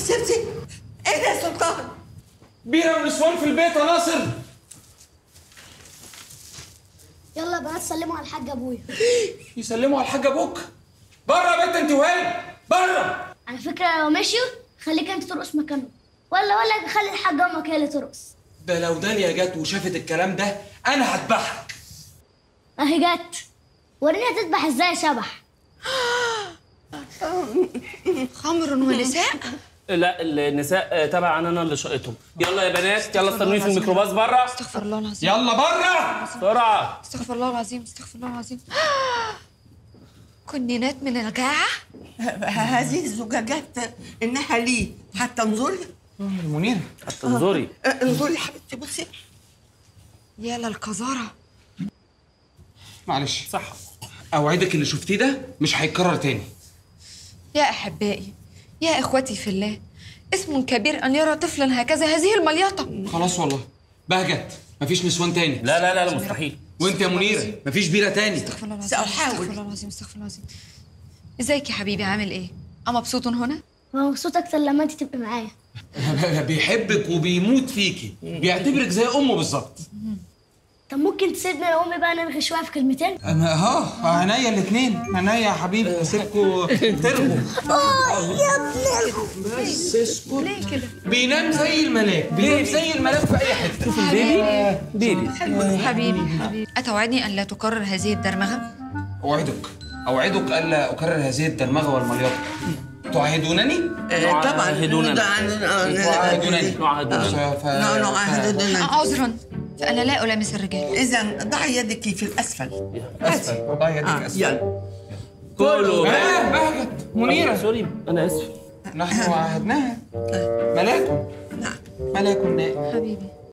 سبتي ايه ده يا سلطان بيرة ونسوان في البيت يا ناصر يلا يا بنات سلموا على الحاج ابويا يسلموا على الحاج ابوك بره يا بنت انت وهي بره على فكره لو مشيوا خليك انت ترقص مكانه ولا ولا خلي الحاجه امك هي اللي ترقص ده لو داليا جت وشافت الكلام ده انا هذبحك اهي جت وريني هتذبح ازاي يا شبح خمر ونساء لا النساء آه، تبع انا اللي شقتهم يلا يا بنات يلا استنوني في الميكروباص بره استغفر الله العظيم يلا بره بسرعه استغفر الله العظيم استغفر الله العظيم كنينات من الجاعة هذه الزجاجات انها لي حتى انظري منير حتى انظري آه، انظري يا حبيبتي بصي يا للقذارة معلش صح اوعدك اللي شفتيه ده مش هيتكرر تاني يا أحبائي يا إخوتي في الله اسم كبير أن يرى طفلا هكذا هذه المليطة خلاص والله بهجت مفيش نسوان تاني لا لا لا لا مستحيل وانت يا منيره مفيش بيره تاني استغفر الله العظيم سأحاول. استغفر الله العظيم استغفر الله العظيم ازيك يا حبيبي عامل ايه؟ أنا مبسوط هنا؟ هو مبسوط اكتر لما انت تبقي معايا بيحبك وبيموت فيكي بيعتبرك زي امه بالظبط طب ممكن تسيبني انا وامي بقى نرغي شويه في كلمتين ها عينيا الاثنين عينيا يا حبيبي سيبكوا ترغوا بس اسكت ليه كده؟ بينام زي الملاك بينام زي الملاك في اي حته بيبي بيبي حبيبي حبيبي أتوعدني أن لا تكرر هذه الدرمغة؟ اوعدك اوعدك الا اكرر هذه الدرمغه والمليطه تعاهدونني آه، طبعا نعاهدوننا. تعاهدونني نعاهدوننا. ف... نعاهدوننا عذرا فأنا لا ألامس الرجال اذا ضعي يدك في الاسفل اسفل والله يدك آه، اسفل يلا كله آه، بهجت منيره سوري انا اسف نحن عاهدناها ملاك نعم ملاك نائم حبيبي